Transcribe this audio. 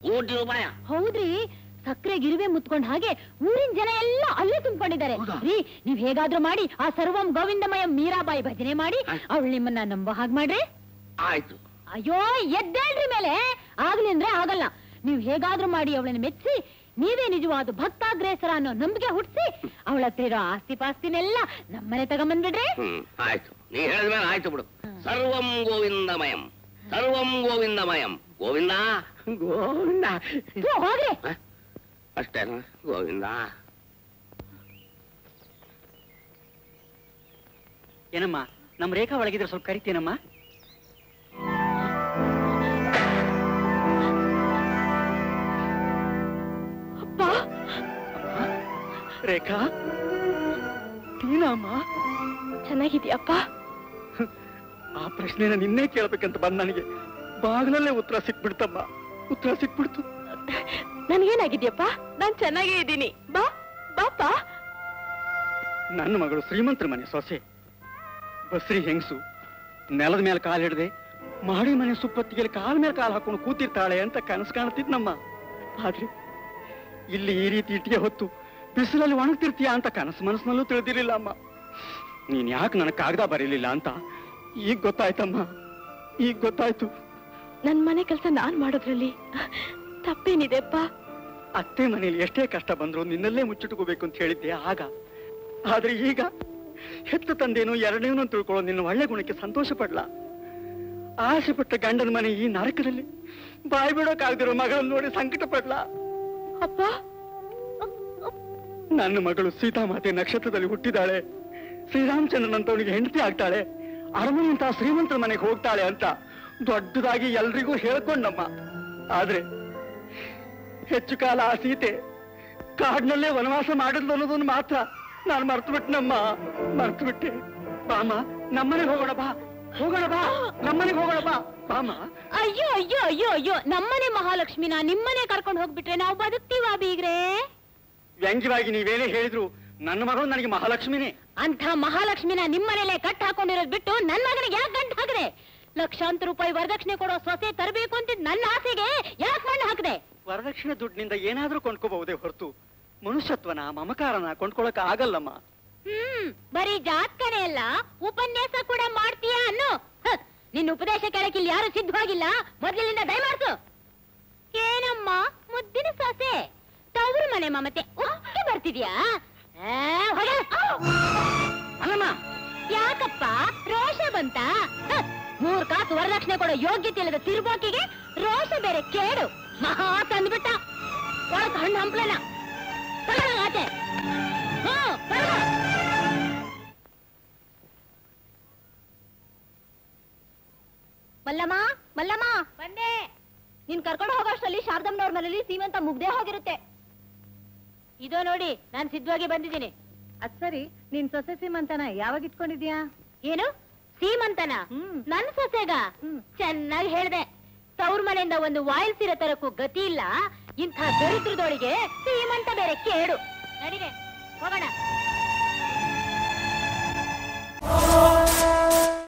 ಕೋಟಿ ರೂಪಾಯ ಹೌದ್ರಿ ಸಕ್ಕರೆ ಗಿರುವೆ ಮುತ್ಕೊಂಡ್ ಹಾಗೆ ಊರಿನ ಜನ ಎಲ್ಲ ಅಲ್ಲೇ ತುಂಬಿಕೊಂಡಿದ್ದಾರೆ ಹೌದಾ? ರೀ ನೀವ್ ಹೇಗಾದ್ರೂ ಮಾಡಿ ಆ ಸರ್ವಂ ಗೋವಿಂದಮಯ ಮೀರಾಬಾಯಿ ಭಜನೆ ಮಾಡಿ ಆಯ್ತು. ಅವಳು ನಿಮ್ಮನ್ನ ನಂಬೋ ಹಾಗ್ ಮಾಡ್ರಿ ಆಯ್ತು ಅಯ್ಯೋ ಎದ್ದೇಳ್ರಿ ಮೇಲೆ ಆಗ್ಲಿ ಅಂದ್ರೆ ಆಗಲ್ಲ ನೀವ್ ಹೇಗಾದ್ರೂ ಮಾಡಿ ಅವಳನ್ನ ಮೆಚ್ಚಿ ನೀವೇ ನಿಜವಾದ ಭಕ್ತಾಗ್ರೇಸರ ಅನ್ನೋ ನಂಬಿಕೆ ಹುಟ್ಟಿಸಿ ಅವಳ ಹತ್ರ ಇರೋ ಆಸ್ತಿ ಪಾಸ್ತಿನೆಲ್ಲ ನಮ್ಮನೆ ತಗೊಂಬಂದ್ಬಿಡ್ರಿ ಹ್ಮ್ ಆಯ್ತು ನೀ ಹೇಳಿದ್ಮೇಲೆ ಆಯ್ತು ಬಿಡು ಸರ್ವಂ ಗೋವಿಂದಮಯಂ ಸರ್ವಂ ಗೋವಿಂದಮಯಂ ಗೋವಿಂದ ಗೋವಿಂದ ಥು, ಹೋಗ್ರಿ ಹ? ಅಷ್ಟೇನಾ ಗೋವಿಂದ ಏನಮ್ಮ ನಮ್ ರೇಖಾ ಒಳಗಿದ್ರೆ ಸ್ವಲ್ಪ ಕರಿತೀನಮ್ಮ ಅಪ್ಪ ರೇಖಾ ನೀನಮ್ಮ ಚೆನ್ನಾಗಿದ್ಯಪ್ಪ ಆ ಪ್ರಶ್ನೆನ ನಿನ್ನೆ ಕೇಳ್ಬೇಕಂತ ಬಂದ್ ನನಗೆ ಬಾಗಿಲಲ್ಲೇ ಉತ್ತರ ಸಿಕ್ಬಿಡ್ತಮ್ಮ ಉತ್ತರ ಸಿಕ್ಬಿಡ್ತು ನನ್ಗೇನಾಗಿದ್ಯಪ್ಪ ನಾನ್ ಚೆನ್ನಾಗೇ ಇದ್ದೀನಿ ಬಾ ಬಾಪ ನನ್ನ ಮಗಳು ಶ್ರೀಮಂತರ ಮನೆ ಸೊಸೆ ಬಸ್ರಿ ಹೆಂಗಸು ನೆಲದ ಮೇಲೆ ಕಾಲು ಹಿಡ್ದೆ ಮಾಡಿ ಮನೆ ಸುಪ್ಪತ್ತಿಗೆ ಕಾಲ್ ಮೇಲೆ ಕಾಲು ಹಾಕೊಂಡು ಕೂತಿರ್ತಾಳೆ ಅಂತ ಕನಸು ಕಾಣ್ತಿದ್ನಮ್ಮ ಆದ್ರೆ ಇಲ್ಲಿ ಈ ರೀತಿ ಇಟ್ಟಿಗೆ ಹೊತ್ತು ಬಿಸಿಲಲ್ಲಿ ಒಣಗ್ತಿರ್ತೀಯ ಅಂತ ಕನಸು ಮನಸ್ಸಿನಲ್ಲೂ ತಿಳಿದಿರಲಿಲ್ಲ ಅಮ್ಮ ನೀನ್ ಯಾಕೆ ನನಗೆ ಕಾಗದ ಬರೀಲಿಲ್ಲ ಅಂತ ಈಗ ಗೊತ್ತಾಯ್ತಮ್ಮ ಈಗ ಗೊತ್ತಾಯ್ತು ನನ್ ಮನೆ ಕೆಲಸ ನಾನ್ ಮಾಡೋದ್ರಲ್ಲಿ ತಪ್ಪೇನಿದೆಪ್ಪ ಅತ್ತೆ ಮನೇಲಿ ಎಷ್ಟೇ ಕಷ್ಟ ಬಂದ್ರು ನಿನ್ನಲ್ಲೇ ಮುಚ್ಚಿಟ್ಕೋಬೇಕು ಅಂತ ಹೇಳಿದ್ದೆ ಆಗ ಆದ್ರೆ ಈಗ ಹೆತ್ತ ತಂದೇನು ಎರಡನೇನು ಅಂತ ತಿಳ್ಕೊಳ್ಳೋ ನಿನ್ನ ಒಳ್ಳೆ ಗುಣಕ್ಕೆ ಸಂತೋಷ ಪಡ್ಲ ಆಸೆ ಪಟ್ಟ ಗಂಡನ ಮನೆ ಈ ನರಕದಲ್ಲಿ ಬಾಯಿ ಬಿಡೋಕಾಗ್ದಿರೋ ಮಗಳನ್ನ ನೋಡಿ ಸಂಕಟ ಪಡ್ಲ ಅಪ್ಪ ನನ್ನ ಮಗಳು ಸೀತಾಮಾತೆ ನಕ್ಷತ್ರದಲ್ಲಿ ಹುಟ್ಟಿದಾಳೆ ಶ್ರೀರಾಮಚಂದ್ರನಂತವನಿಗೆ ಹೆಂಡತಿ ಆಗ್ತಾಳೆ ಅರಮನೆಯಂತ ಶ್ರೀಮಂತರ ಮನೆಗೆ ಹೋಗ್ತಾಳೆ ಅಂತ ದೊಡ್ಡದಾಗಿ ಎಲ್ರಿಗೂ ಹೇಳ್ಕೊಂಡಮ್ಮ ಆದ್ರೆ ಹೆಚ್ಚು ಕಾಲ ಆ ಸೀತೆ ಕಾಡಿನಲ್ಲೇ ವನವಾಸ ಮಾಡಿದ್ಲು ಅನ್ನೋದನ್ನು ಮಾತ್ರ ನಾನು ಮರ್ತು ಬಿಟ್ಟನಮ್ಮ ಮರ್ತು ಬಿಟ್ಟೆ ಬಾಮ ನಮ್ಮನೆಗೆ ಹೋಗೋಣ ಬಾ ಹೋಗೋಣ ಬಾ ನಮ್ಮನೆಗೆ ಹೋಗೋಣ ಬಾ ಬಾಮ ಅಯ್ಯೋ ಅಯ್ಯೋ ಅಯ್ಯೋ ಅಯ್ಯೋ ನಮ್ಮನೆ ಮಹಾಲಕ್ಷ್ಮಿನ ನಿಮ್ಮನೆ ಕರ್ಕೊಂಡು ಹೋಗ್ಬಿಟ್ರೆ ನಾವು ಬದುಕ್ತೀವಾ ಬೀಗ್ರೆ ವ್ಯಂಗ್ಯವಾಗಿ ನೀವೇನೇ ಹೇಳಿದ್ರು ನನ್ನ ಮಗಳು ನನಗೆ ಮಹಾಲಕ್ಷ್ಮಿನೇ ಅಂತ ಮಹಾಲಕ್ಷ್ಮಿನ ನಿಮ್ಮನೇಲೆ ಕಟ್ ಹಾಕೊಂಡಿರೋದ್ ಬಿಟ್ಟು ನನ್ ಮಗನಿಗೆ ಯಾಕೆ ಗಂಟು ಹಾಕದೆ ಲಕ್ಷಾಂತರ ರೂಪಾಯಿ ವರದಕ್ಷಿಣೆ ಕೊಡೋ ಸೊಸೆ ತರಬೇಕು ಅಂತ ನನ್ನ ಆಸೆಗೆ ಯಾಕೆ ಮಣ್ಣು ಹಾಕದೆ ವರದಕ್ಷಿಣೆ ದುಡ್ಡಿನಿಂದ ಏನಾದ್ರೂ ಕೊಂಡ್ಕೋಬಹುದೇ ಹೊರತು ಮನುಷ್ಯತ್ವನ ಮಮಕಾರನ ಕೊಂಡ್ಕೊಳಕ್ ಆಗಲ್ಲಮ್ಮ ಹ್ಮ್ ಬರೀ ಜಾತ್ಕನೆ ಅಲ್ಲ ಉಪನ್ಯಾಸ ಕೂಡ ಮಾಡ್ತೀಯಾ ಅನ್ನು ಹ, ನಿನ್ನ ಉಪದೇಶ ಕೇಳಕ್ಕೆ ಇಲ್ಲಿ ಯಾರು ಸಿದ್ಧವಾಗಿಲ್ಲ ಮೊದಲಿನಿಂದ ದಯಮಾಡ್ಸು ಏನಮ್ಮ ಮುದ್ದಿನ ಸೊಸೆ ತವರು ಮನೆ ಮಮತೆ ಉಕ್ಕಿ ಬರ್ತಿದ್ಯಾ ಆ, ಹೊರ. ಅಲ್ಲಮ್ಮ ಯಾಕಪ್ಪ ರೋಷ ಬಂತ ಹ, ಮೂರ್ ಕಾಸು ವರದಕ್ಷಿಣೆ ಕೊಡೋ ಯೋಗ್ಯತೆ ಇಲ್ಲದ ತಿರುಬೋಕಿಗೆ ರೋಷ ಬೇರೆ ಕೇಡು ಮಹಾ ತಂದ್ಬಿಟ್ಟ ಒಳಗ್ ಹಣ್ಣು ಹಂಪ್ಲನ ತಗೊಳ ಆಚೆ ಹ್ಮ್ ತಗೊಳ. ಮಲ್ಲಮ್ಮ ಮಲ್ಲಮ್ಮ ಬಂದೆ ನೀನ್ ಕರ್ಕೊಂಡು ಹೋಗೋಷ್ಟರಲ್ಲಿ ಶಾರದಮ್ಮನವ್ರ ಮನೇಲಿ ಸೀಮಂತ ಮುಗ್ದೇ ಹೋಗಿರುತ್ತೆ ಇದೋ ನೋಡಿ ನಾನ್ ಸಿದ್ಧವಾಗಿ ಬಂದಿದ್ದೀನಿ ಅದ್ ಸರಿ ನಿನ್ ಸೊಸೆ ಸೀಮಂತನ ಯಾವಾಗ ಇಟ್ಕೊಂಡಿದ್ಯಾ ಏನು ಸೀಮಂತನ ಹ್ಮ್. ನನ್ ಸೊಸೆಗ ಹ್ಮ್. ಚೆನ್ನಾಗಿ ಹೇಳ್ದೆ ತವ್ರ ಮನೆಯಿಂದ ಒಂದು ವಾಯಿಲ್ ಸೀರೆ ತರಕ್ಕೂ ಗತಿ ಇಲ್ಲ ಇಂಥ ದರಿದ್ರದೊಳಗೆ ಸೀಮಂತ ಬೇರೆ ಕೇಡು ನಡಿಗೆ ಹೋಗೋಣ